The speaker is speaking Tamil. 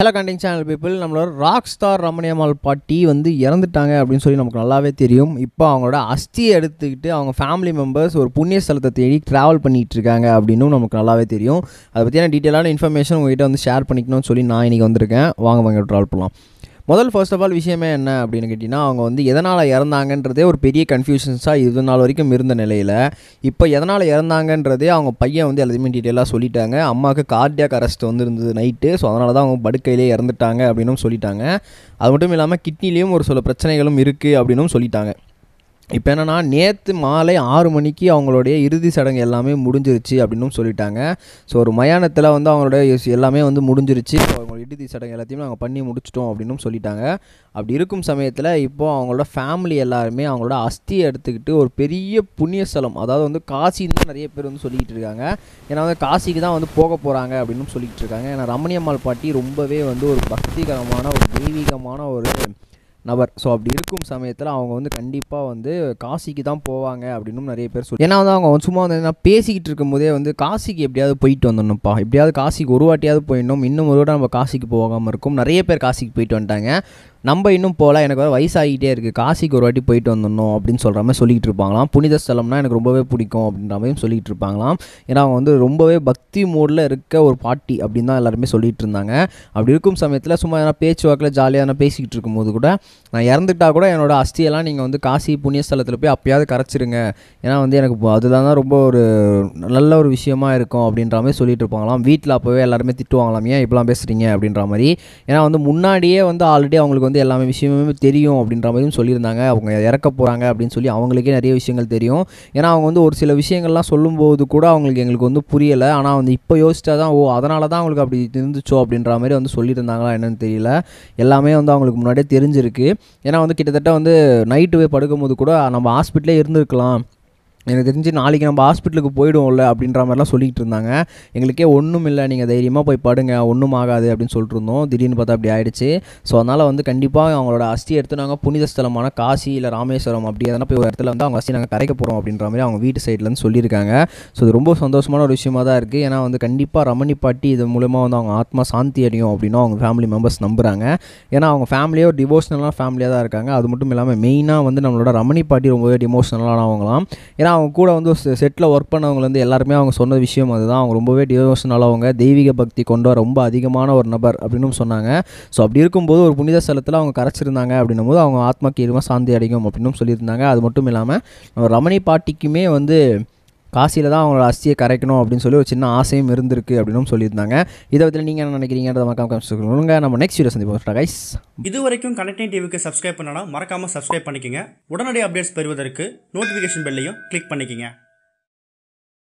ஹலோ கண்டிங் சேனல் பீப்புள் நம்மளோட ராக் ஸ்டார் ரமணியம்மாள் பாட்டி வந்து இறந்துட்டாங்க அப்படின்னு சொல்லி நமக்கு நல்லாவே தெரியும் இப்போ அவங்களோட அஸ்தியை எடுத்துக்கிட்டு அவங்க ஃபேமிலி மெம்பர்ஸ் ஒரு புண்ணிய ஸ்தலத்தை தேடி ட்ராவல் பண்ணிட்டு இருக்காங்க அப்படின்னும் நமக்கு நல்லாவே தெரியும் அதை பற்றியான டீட்டெயிலான இன்ஃபர்மேஷன் உங்ககிட்ட வந்து ஷேர் பண்ணிக்கணும்னு சொல்லி நான் இன்றைக்கி வந்திருக்கேன் வாங்க வாங்க ட்ராவல் பண்ணலாம் முதல் ஃபர்ஸ்ட் ஆஃப் ஆல் விஷயமே என்ன அப்படின்னு கேட்டிங்கன்னா அவங்க வந்து எதனால் இறந்தாங்கன்றதே ஒரு பெரிய கன்ஃபியூஷன்ஸாக இது நாள் வரைக்கும் இருந்த நிலையில் இப்போ எதனால் இறந்தாங்கன்றதே அவங்க பையன் வந்து எல்லாத்தையுமே டீட்டெயிலாக சொல்லிட்டாங்க அம்மாவுக்கு கார்டியாக் அரெஸ்ட் வந்து இருந்தது நைட்டு ஸோ அதனால தான் அவங்க படுக்கையிலே இறந்துட்டாங்க அப்படின்னும் சொல்லிட்டாங்க அது மட்டும் இல்லாமல் கிட்னிலையும் ஒரு சில பிரச்சனைகளும் இருக்குது அப்படின்னும் சொல்லிட்டாங்க இப்போ என்னென்னா நேற்று மாலை ஆறு மணிக்கு அவங்களுடைய இறுதி சடங்கு எல்லாமே முடிஞ்சிருச்சு அப்படின்னும் சொல்லிட்டாங்க ஸோ ஒரு மயானத்தில் வந்து அவங்களுடைய எஸ்- எல்லாமே வந்து முடிஞ்சிருச்சு ஸோ அவங்க இறுதி சடங்கு எல்லாத்தையும் நாங்கள் பண்ணி முடிச்சிட்டோம் அப்படின்னும் சொல்லிட்டாங்க அப்படி இருக்கும் சமயத்தில் இப்போ அவங்களோட ஃபேமிலி எல்லாருமே அவங்களோட அஸ்தியை எடுத்துக்கிட்டு ஒரு பெரிய புண்ணிய ஸ்தலம் அதாவது வந்து காசின்னு தான் நிறைய பேர் வந்து சொல்லிக்கிட்டு இருக்காங்க ஏன்னா வந்து காசிக்கு தான் வந்து போக போகிறாங்க அப்படின்னு சொல்லிக்கிட்டு இருக்காங்க ஏன்னா ரமணியம்மாள் பாட்டி ரொம்பவே வந்து ஒரு பக்திகரமான ஒரு தெய்வீகமான ஒரு நபர் ஸோ அப்படி இருக்கும் சமயத்தில் அவங்க வந்து கண்டிப்பாக வந்து காசிக்கு தான் போவாங்க அப்படின்னும் நிறைய பேர் சொல்லி ஏன்னா வந்து அவங்க வந்து சும்மா வந்து என்ன பேசிக்கிட்டு இருக்கும்போதே வந்து காசிக்கு எப்படியாவது போயிட்டு வந்துடணும்ப்பா எப்படியாவது காசிக்கு ஒரு வாட்டியாவது போயிடணும் இன்னும் ஒரு வாட்டி நம்ம காசிக்கு போகாமல் இருக்கும் நிறைய பேர் காசிக்கு போயிட்டு வந்துட்டாங்க நம்ம இன்னும் போகல எனக்கு வர வயசாகிட்டே இருக்குது காசிக்கு ஒரு வாட்டி போயிட்டு வந்துடணும் அப்படின்னு சொல்கிற மாதிரி சொல்லிக்கிட்டு இருப்பாங்களாம் புனித ஸ்தலம்னா எனக்கு ரொம்பவே பிடிக்கும் அப்படின்ற மாதிரியும் சொல்லிகிட்டு இருப்பாங்களாம் ஏன்னா அவங்க வந்து ரொம்பவே பக்தி மூடில் இருக்க ஒரு பாட்டி அப்படின்னு தான் எல்லாருமே சொல்லிட்டு இருந்தாங்க அப்படி இருக்கும் சமயத்தில் சும்மா எதனா பேச்சுவாக்கில் ஜாலியாக எதனா பேசிக்கிட்டு இருக்கும்போது கூட நான் இறந்துட்டா கூட என்னோட அஸ்தியெல்லாம் நீங்கள் வந்து காசி புண்ணியஸ்தலத்தில் போய் அப்பயாவது கரைச்சிருங்க ஏன்னா வந்து எனக்கு இப்போ அதுதான் தான் ரொம்ப ஒரு நல்ல ஒரு விஷயமா இருக்கும் அப்படின்ற மாதிரி சொல்லிட்டு இருப்பாங்களாம் வீட்டில் அப்போவே எல்லாருமே திட்டுவாங்களாம் ஏன் இப்படிலாம் பேசுகிறீங்க அப்படின்ற மாதிரி ஏன்னா வந்து முன்னாடியே வந்து ஆல்ரெடி அவங்களுக்கு வந்து எல்லாமே விஷயமே தெரியும் அப்படின்ற மாதிரியும் சொல்லியிருந்தாங்க அவங்க இறக்க போகிறாங்க அப்படின்னு சொல்லி அவங்களுக்கே நிறைய விஷயங்கள் தெரியும் ஏன்னா அவங்க வந்து ஒரு சில விஷயங்கள்லாம் சொல்லும்போது கூட அவங்களுக்கு எங்களுக்கு வந்து புரியலை ஆனால் வந்து இப்போ யோசிச்சா தான் ஓ அதனால தான் அவங்களுக்கு அப்படி இருந்துச்சோ அப்படின்ற மாதிரி வந்து சொல்லியிருந்தாங்களா என்னன்னு தெரியல எல்லாமே வந்து அவங்களுக்கு முன்னாடியே தெரிஞ்சிருக்கு ஏன்னா வந்து கிட்டத்தட்ட வந்து நைட்டு போய் படுக்கும்போது கூட நம்ம ஹாஸ்பிட்டலே இருந்திருக்கலாம் எனக்கு தெரிஞ்சு நாளைக்கு நம்ம ஹாஸ்பிட்டலுக்கு போயிடுவோம்ல அப்படின்ற மாதிரிலாம் சொல்லிக்கிட்டு இருந்தாங்க எங்களுக்கே ஒன்றும் இல்லை நீங்கள் தைரியமாக போய் படுங்க ஒன்றும் ஆகாது அப்படின்னு சொல்லிட்டு இருந்தோம் திடீர்னு பார்த்தா அப்படி ஆயிடுச்சு ஸோ அதனால் வந்து கண்டிப்பாக அவங்களோட அஸ்தி எடுத்து நாங்கள் புனித ஸ்தலமான காசி இல்லை ராமேஸ்வரம் அப்படி எதனா போய் ஒரு இடத்துல வந்து அவங்க அஸ்தி நாங்கள் கரைக்க போகிறோம் அப்படின்ற மாதிரி அவங்க வீட்டு சைட்லேருந்து சொல்லியிருக்காங்க ஸோ இது ரொம்ப சந்தோஷமான ஒரு விஷயமா தான் இருக்குது ஏன்னா வந்து கண்டிப்பாக ரமணி பாட்டி இது மூலமா வந்து அவங்க ஆத்மா சாந்தி அடையும் அப்படின்னு அவங்க ஃபேமிலி மெம்பர்ஸ் நம்புகிறாங்க ஏன்னா அவங்க ஃபேமிலியே ஒரு டிவோஷனலான ஃபேமிலியாக தான் இருக்காங்க அது மட்டும் இல்லாமல் மெயினாக வந்து நம்மளோட ரமணி பாட்டி ரொம்பவே டிமோஷனலானவங்களாம் ஏன்னா அவங்க கூட வந்து செட்டில் ஒர்க் பண்ணவங்க வந்து எல்லாருமே அவங்க சொன்ன விஷயம் அதுதான் அவங்க ரொம்பவே டிவோஷனலாக தெய்வீக பக்தி கொண்ட ரொம்ப அதிகமான ஒரு நபர் அப்படின்னு சொன்னாங்க ஸோ அப்படி இருக்கும்போது ஒரு புனித ஸ்தலத்தில் அவங்க கரைச்சிருந்தாங்க அப்படின்னும் போது அவங்க ஆத்மாக்கு இருமா சாந்தி அடையும் அப்படின்னு சொல்லியிருந்தாங்க அது மட்டும் இல்லாமல் நம்ம ரமணி பாட்டிக்குமே வந்து காசியில் தான் அவங்களோட அஸ்தியை கரைக்கணும் அப்படின்னு சொல்லி ஒரு சின்ன ஆசையும் இருந்திருக்கு அப்படின்னு சொல்லியிருந்தாங்க இதை பற்றி நீங்கள் என்ன நினைக்கிறீங்கன்றத மறக்காம சொல்லுங்க நம்ம நெக்ஸ்ட் வீடியோ சந்திப்போம் கைஸ் இது வரைக்கும் கனெக்டிங் டிவிக்கு சப்ஸ்கிரைப் பண்ணனா மறக்காம சப்ஸ்கிரைப் பண்ணிக்கங்க உடனடி அப்டேட்ஸ் பெறுவதற்கு நோட்டிஃபிகேஷன் பெல்லையும் கிளிக் பண்ணிக்கங்க